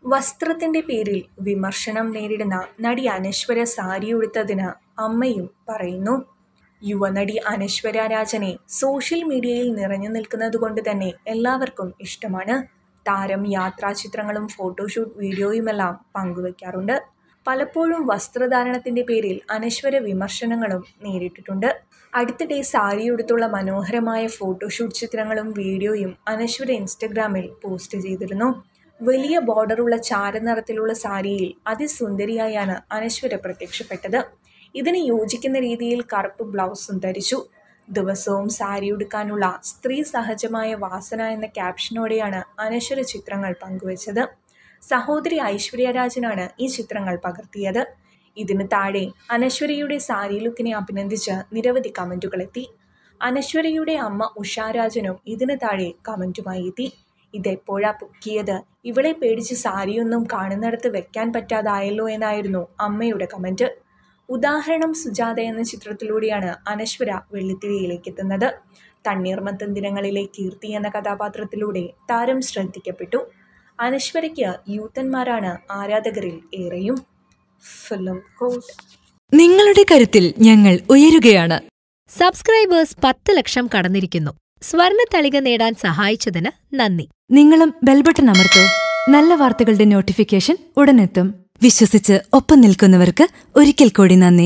വസ്ത്രത്തിന്റെ പേരിൽ വിമർശനം നേരിടുന്ന നടി അനശ്വര സാരിയുടുത്തതിന് അമ്മയും പറയുന്നു യുവനടി അനശ്വര രാജനെ സോഷ്യൽ മീഡിയയിൽ നിറഞ്ഞു നിൽക്കുന്നതുകൊണ്ട് തന്നെ എല്ലാവർക്കും ഇഷ്ടമാണ് താരം യാത്രാചിത്രങ്ങളും ഫോട്ടോഷൂട്ട് വീഡിയോയുമെല്ലാം പങ്കുവയ്ക്കാറുണ്ട് പലപ്പോഴും വസ്ത്രധാരണത്തിന്റെ പേരിൽ അനശ്വര വിമർശനങ്ങളും നേരിട്ടിട്ടുണ്ട് അടുത്തിടെ സാരിയുടുത്തുള്ള മനോഹരമായ ഫോട്ടോഷൂട്ട് ചിത്രങ്ങളും വീഡിയോയും അനശ്വര ഇൻസ്റ്റഗ്രാമിൽ പോസ്റ്റ് ചെയ്തിരുന്നു വലിയ ബോർഡറുള്ള ചാരനിറത്തിലുള്ള സാരിയിൽ അതിസുന്ദരിയായാണ് അനശ്വര പ്രത്യക്ഷപ്പെട്ടത് ഇതിന് യോജിക്കുന്ന രീതിയിൽ കറുപ്പ് ബ്ലൗസും ധരിച്ചു ദിവസവും സാരി ഉടുക്കാനുള്ള സ്ത്രീ സഹജമായ വാസന എന്ന ക്യാപ്ഷനോടെയാണ് അനശ്വര ചിത്രങ്ങൾ പങ്കുവച്ചത് സഹോദരി ഐശ്വര്യ രാജനാണ് ഈ ചിത്രങ്ങൾ പകർത്തിയത് ഇതിന് താഴെ അനശ്വരയുടെ സാരി ലുക്കിനെ അഭിനന്ദിച്ച് നിരവധി കമൻറ്റുകൾ എത്തി അനശ്വരയുടെ അമ്മ ഉഷാരാജനും ഇതിന് താഴെ കമൻറ്റുമായി എത്തി ഇതെപ്പോഴാ പൊക്കിയത് ഇവളെ പേടിച്ച് സാരിയൊന്നും കാണുന്നിടത്ത് വെക്കാൻ പറ്റാതായല്ലോ എന്നായിരുന്നു അമ്മയുടെ കമൻറ്റ് ഉദാഹരണം സുജാത എന്ന ചിത്രത്തിലൂടെയാണ് അനശ്വര വെള്ളിത്തിരയിലേക്ക് എത്തുന്നത് തണ്ണീർമത്തൻ ദിനങ്ങളിലെ കീർത്തി എന്ന കഥാപാത്രത്തിലൂടെ താരം ശ്രദ്ധിക്കപ്പെട്ടു അനശ്വരയ്ക്ക് യൂത്തന്മാരാണ് ആരാധകരിൽ ഏറെയും ഫിലിം കോട്ട് നിങ്ങളുടെ കരുത്തിൽ ഞങ്ങൾ ഉയരുകയാണ് സബ്സ്ക്രൈബേഴ്സ് പത്ത് ലക്ഷം കടന്നിരിക്കുന്നു സ്വർണ തളിക നേടാൻ സഹായിച്ചതിന് നന്ദി നിങ്ങളും ബെൽബട്ടൺ അമർത്തോ നല്ല വാർത്തകളുടെ നോട്ടിഫിക്കേഷൻ ഉടനെത്തും വിശ്വസിച്ച് ഒപ്പം നിൽക്കുന്നവർക്ക് ഒരിക്കൽ കൂടി നന്ദി